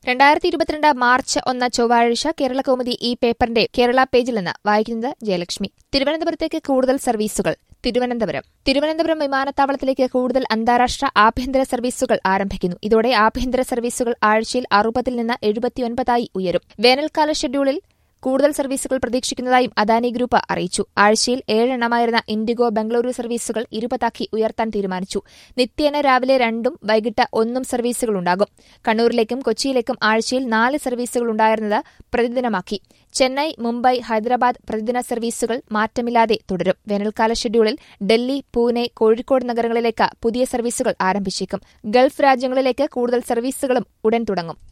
രണ്ടായിരത്തി ഇരുപത്തിരണ്ട് മാർച്ച് ഒന്ന് ചൊവ്വാഴ്ച കേരള കൗമുദി ഈ പേപ്പറിന്റെ കേരള പേജിൽ നിന്ന് വായിക്കുന്നത് ജയലക്ഷ്മി തിരുവനന്തപുരത്തേക്ക് കൂടുതൽ സർവീസുകൾ തിരുവനന്തപുരം തിരുവനന്തപുരം വിമാനത്താവളത്തിലേക്ക് കൂടുതൽ അന്താരാഷ്ട്ര ആഭ്യന്തര സർവീസുകൾ ആരംഭിക്കുന്നു ഇതോടെ ആഭ്യന്തര സർവീസുകൾ ആഴ്ചയിൽ അറുപതിൽ നിന്ന് എഴുപത്തിയൊൻപതായി ഉയരും വേനൽക്കാല ഷെഡ്യൂളിൽ കൂടുതൽ സർവീസുകൾ പ്രതീക്ഷിക്കുന്നതായും അദാനി ഗ്രൂപ്പ് അറിയിച്ചു ആഴ്ചയിൽ ഏഴെണ്ണമായിരുന്ന ഇൻഡിഗോ ബംഗളൂരു സർവീസുകൾ ഇരുപതാക്കി ഉയർത്താൻ തീരുമാനിച്ചു നിത്യേന രാവിലെ രണ്ടും വൈകിട്ട് ഒന്നും സർവീസുകളുണ്ടാകും കണ്ണൂരിലേക്കും കൊച്ചിയിലേക്കും ആഴ്ചയിൽ നാല് സർവീസുകളുണ്ടായിരുന്നത് പ്രതിദിനമാക്കി ചെന്നൈ മുംബൈ ഹൈദരാബാദ് പ്രതിദിന സർവീസുകൾ മാറ്റമില്ലാതെ തുടരും വേനൽക്കാല ഷെഡ്യൂളിൽ ഡൽഹി പൂനെ കോഴിക്കോട് നഗരങ്ങളിലേക്ക് പുതിയ സർവീസുകൾ ആരംഭിച്ചേക്കും ഗൾഫ് രാജ്യങ്ങളിലേക്ക് കൂടുതൽ സർവീസുകളും ഉടൻ തുടങ്ങും